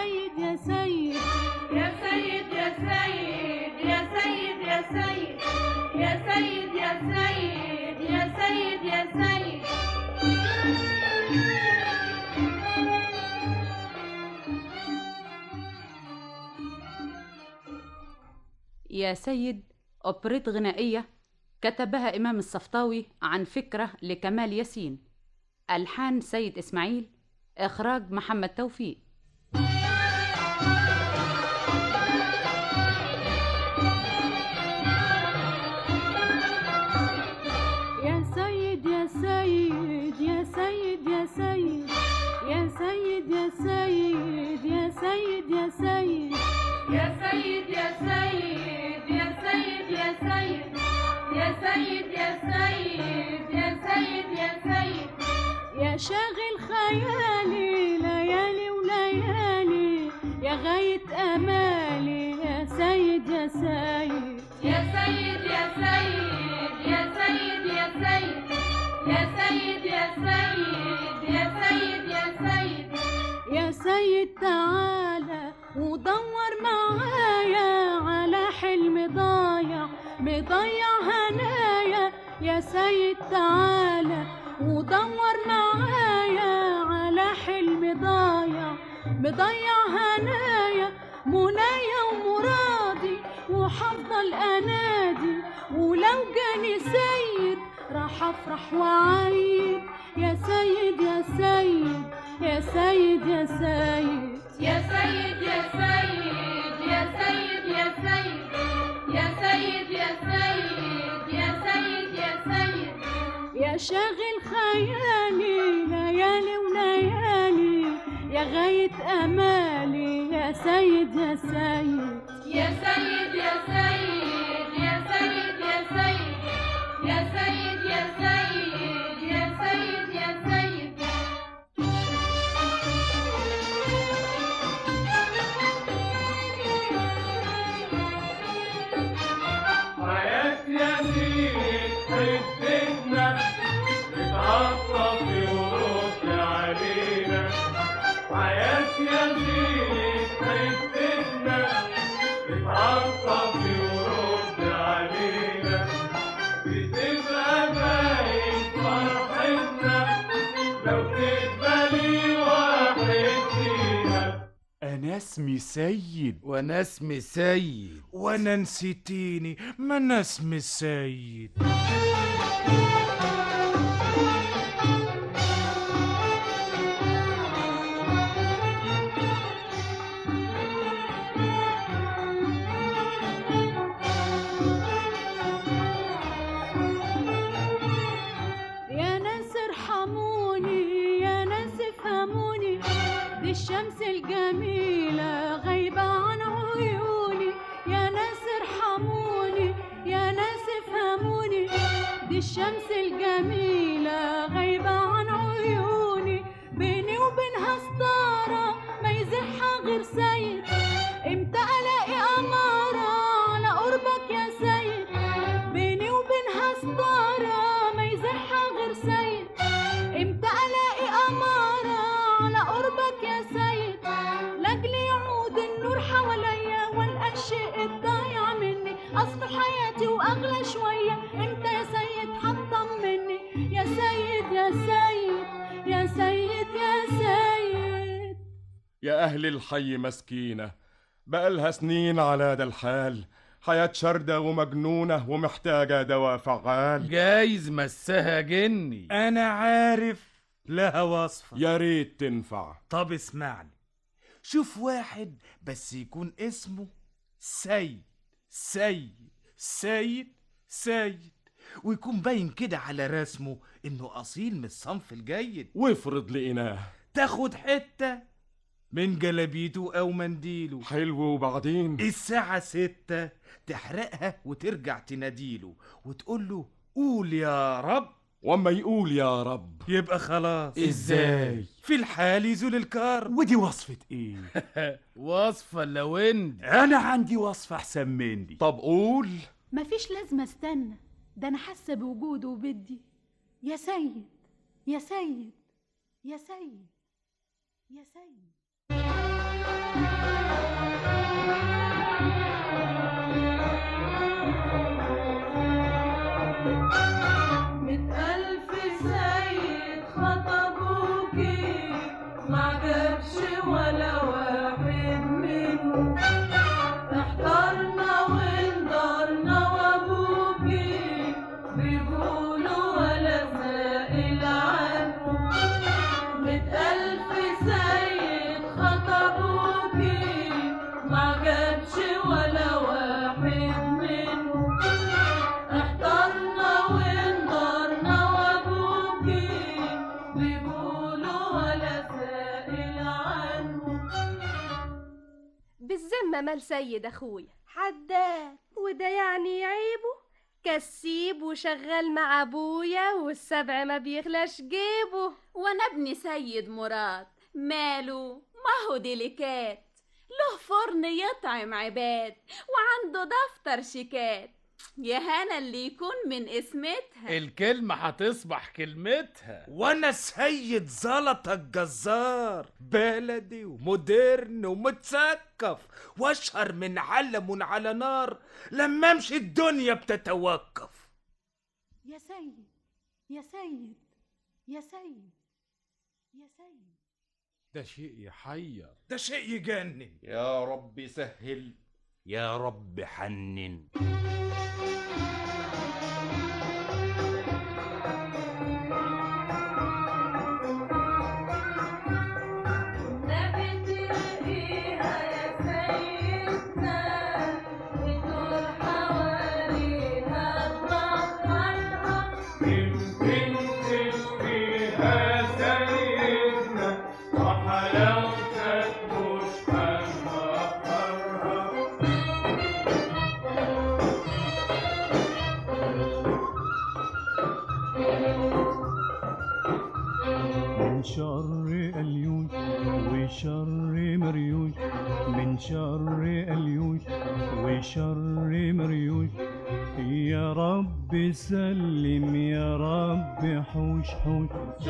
سيد يا سيد يا سيد يا سيد يا سيد يا سيد يا سيد يا سيد يا سيد يا سيد يا سيد أوبريت غنائية كتبها إمام الصفطاوي عن فكرة لكمال ياسين ألحان سيد إسماعيل إخراج محمد توفيق يا سيد يا سيد يا سيد يا سيد يا سيد يا سيد يا سيد يا سيد يا سيد يا سيد يا سيد يا سيد يا سيد يا سيد يا سيد يا سيد يا شاغل خيالي ليالي وليالي يا غاية أمالي يا سيد يا سيد يا سيد يا سيد يا سيد يا سيد يا سيد يا سيد يا سيد يا سيد يا سيد تعالى ودور معايا على حلم ضايع مضيع هنايا يا سيد تعالى ودور معايا على حلم ضايع مضيع هنايا منايا ومرادي وحفضل انادي ولو جاني سيد راح افرح واعيد يا سيد يا سيد يا سيد يا سيد يا سيد يا سيد يا سيد يا سيد يا سيد يا سيد يا سيد يا سيد يا شاغل خيالي ليالي وليالي يا غاية أمالي يا سيد يا سيد يا سيد يا سيد يا سيد يا سيد يا سيد يا سيد يا سيد يا سيد حياة ياسين حدتنا بتعطف ورد علينا حياة ياسين حدتنا بتعطف ورد علينا بتبقى باين فرحتنا لو تقبلي واحد فينا أنا اسمي سيد وانا اسمي سيد وأنا نسيتيني ما أنا اسمي سيد يا ناس ارحموني يا ناس افهموني دي الشمس الجميلة غايبة عن عيوني يا ناس ارحموني يا ناس افهموني دي الشمس الجميلة غايبة عن عيوني بيني وبينها ستارة ما يزحها غير سيد امتى الاقي امارة على قربك يا سيد بيني وبينها ستارة ما يزحها غير سيد امتى الاقي امارة على قربك يا سيد لاجل يعود النور حواليا والقى الشيء الضايع مني اصل حياتي واغلى شوية امتى يا سيد هتطمني يا سيد يا سيد يا سيد يا سيد يا أهل الحي مسكينة بقالها سنين على ده الحال حياة شردة ومجنونة ومحتاجة دواء فعال جايز مسها جني انا عارف لها وصفة يا ريت تنفع طب اسمعني شوف واحد بس يكون اسمه سيد سيد سيد سيد ويكون باين كده على رسمه انه اصيل من الصنف الجيد وافرض لقيناه تاخد حتة من جلابيته او منديله حلو وبعدين الساعة ستة تحرقها وترجع تناديله وتقول له قول يا رب وما يقول يا رب يبقى خلاص ازاي في الحال يزول الكار ودي وصفة ايه وصفة لوند انا عندي وصفة احسن مني طب قول مفيش لازمة استنى ده أنا حاسة بوجوده وبدي يا سيد يا سيد يا سيد يا سيد بالذمة مال سيد أخويا حداد وده يعني عيبه كسيب وشغال مع أبويا والسبع ما بيغلاش جيبه وانا ابن سيد مراد ماله ما هو ديليكات له فرن يطعم عباد وعنده دفتر شيكات يا هنا اللي يكون من اسمتها الكلمة هتصبح كلمتها وانا سيد زلطة الجزار بلدي ومودرن ومتثقف واشهر من علم على نار لما امشي الدنيا بتتوقف يا سيد يا سيد يا سيد يا سيد ده شيء يحير ده شيء يجنن يا رب سهل يا رب حنن نبترقيها يا سيدنا ودور حواليها تبطلها يمكن تشفيها سيدنا وحلاوتك مش هنفكرها من شر اليوش وشر مريوش من شر اليوش وشر مريوش يا رب سلم يا رب حوش حوش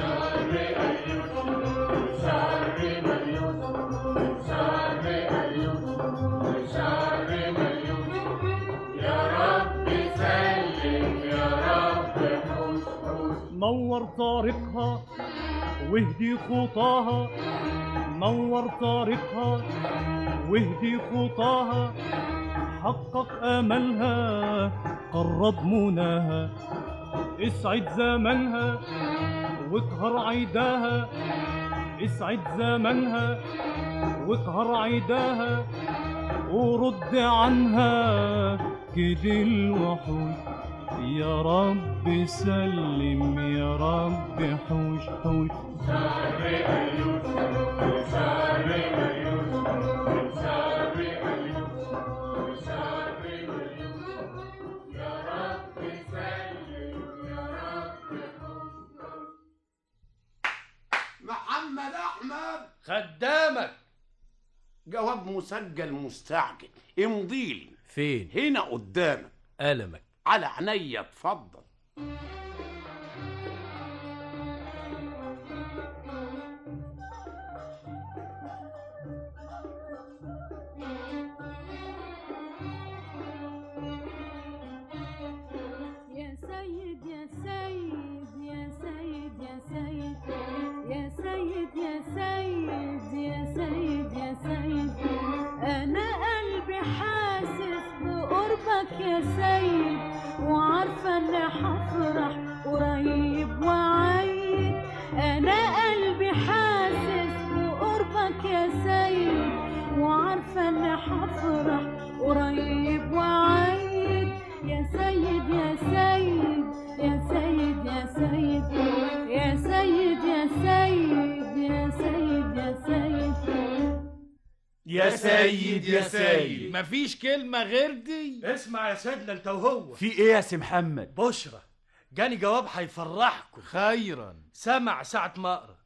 نور طريقها واهدي خطاها نور طريقها واهدي خطاها حقق املها قرب مناها اسعد زمنها واقهر عيداها اسعد زمنها واقهر عيداها ورد عنها كده الوحوش يا رب سلم يا رب حوش حوش محمد احمد خدامك جواب مسجل مستعجل امضيلي فين هنا قدامك قلمك على عينيا اتفضل يا سيد يا سيد يا سيد يا سيد يا سيد يا سيد يا سيد يا سيد أنا قلبي حاسس بقربك يا سيد وعارفة إني هفرح قريب وعيد أنا قلبي حاسس بقربك يا سيد وعارفة إني هفرح قريب وعيد يا سيد يا سيد يا سيد يا سيد يا سيد يا سيد يا سيد يا سيد يا سيد يا سيد مفيش كلمة غير دي اسمع يا سيدنا انت وهو في ايه يا سي محمد بشرى جاني جواب هيفرحكم خيرا سمع ساعة ما اقرا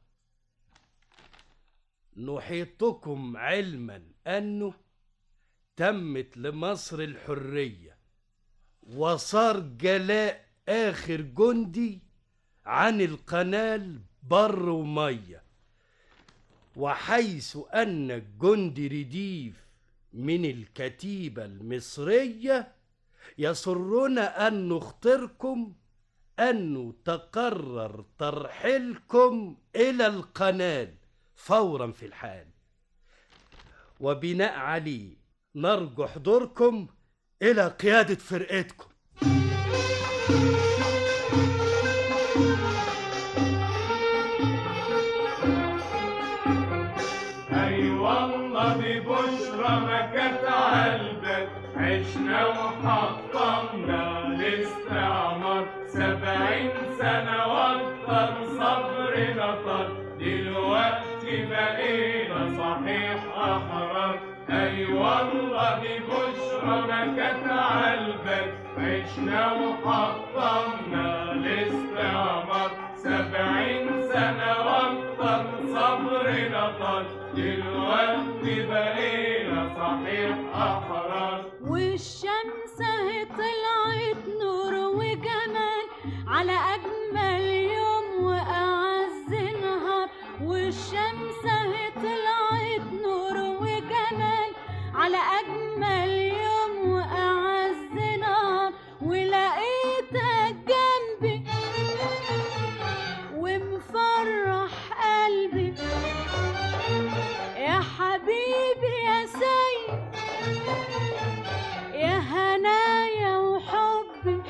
نحيطكم علما انه تمت لمصر الحرية وصار جلاء اخر جندي عن القنال بر ومية وحيث ان الجندي رديف من الكتيبة المصرية يسرنا ان نخطركم أنه تقرر ترحيلكم إلى القنال فورا في الحال وبناء عليه نرجو حضوركم إلى قيادة فرقتكم اي والله دي بشرى ما كانت عالبال عشنا وحطمنا الاستعمار سبعين سنة واكتر صبرنا طال دلوقتي بقينا صحيح احرار ايوه والله دي بشرى ما كانت عالبال عشنا وحطمنا الاستعمار سبعين سنة واكتر صبرنا طال دلوقتي بقينا صحيح أحرار والشمس اهي طلعت نور وجمال على اجمل يوم واعز نهار والشمس اهي طلعت نور وجمال على اجمل يوم واعز نهار ولقيتك جنبي ومفرح قلبي يا حبيبي يا سيد يا هنايا وحبي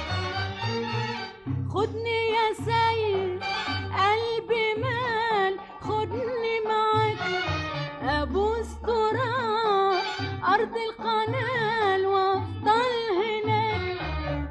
خدني يا سيد قلبي مال خدني معاك ابوس تراب ارض القنال وافضل هناك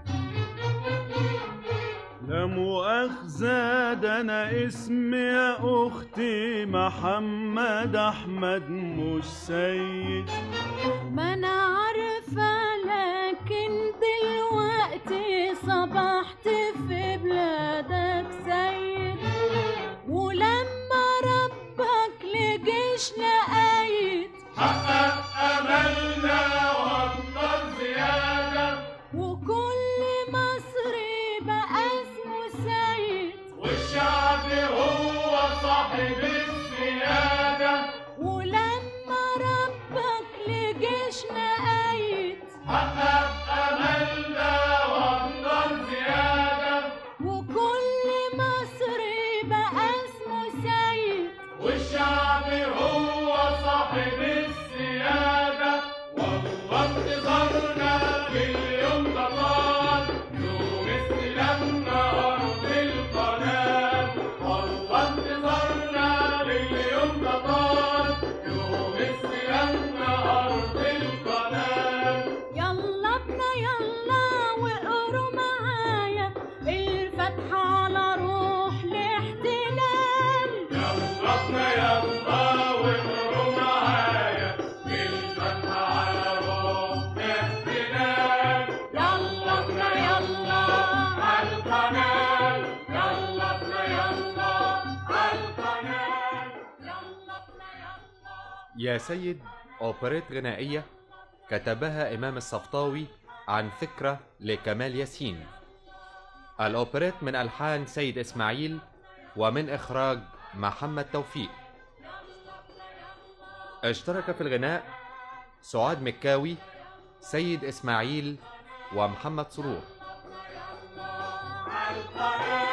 لا مؤاخذة ده أنا اسمي يا أختي محمد أحمد مش سيد ما انا عارفه لكن دلوقتي صبحت في بلادك سيد ولما ربك لجيش لقيت حقق أملنا وأكتر زيادة وكل مصري بقى اسمه سيد والشعب هو صاحب السيادة ولما ربك لجيش لقيت حقق أملنا وأكتر زيادة وكل مصري بقى اسمه سيد والشعب هو صاحب السيادة والله انتظرنا لليوم ده طال يوم استلمنا أرض القناة والله انتظرنا لليوم ده طال يوم استلمنا أرض القناة يلا بنا يلا واقروا معايا الفتحة على روح الاحتلال يلا بنا يلا واقروا معايا الفتحة على روح الاحتلال يلا بنا يلا على القناة يلا بنا يلا على القناة يا سيد أوبريت غنائية كتبها إمام الصفطاوي عن فكرة لكمال ياسين الأوبريت من ألحان سيد إسماعيل ومن إخراج محمد توفيق اشترك في الغناء سعاد مكاوي سيد إسماعيل ومحمد سرور على القناة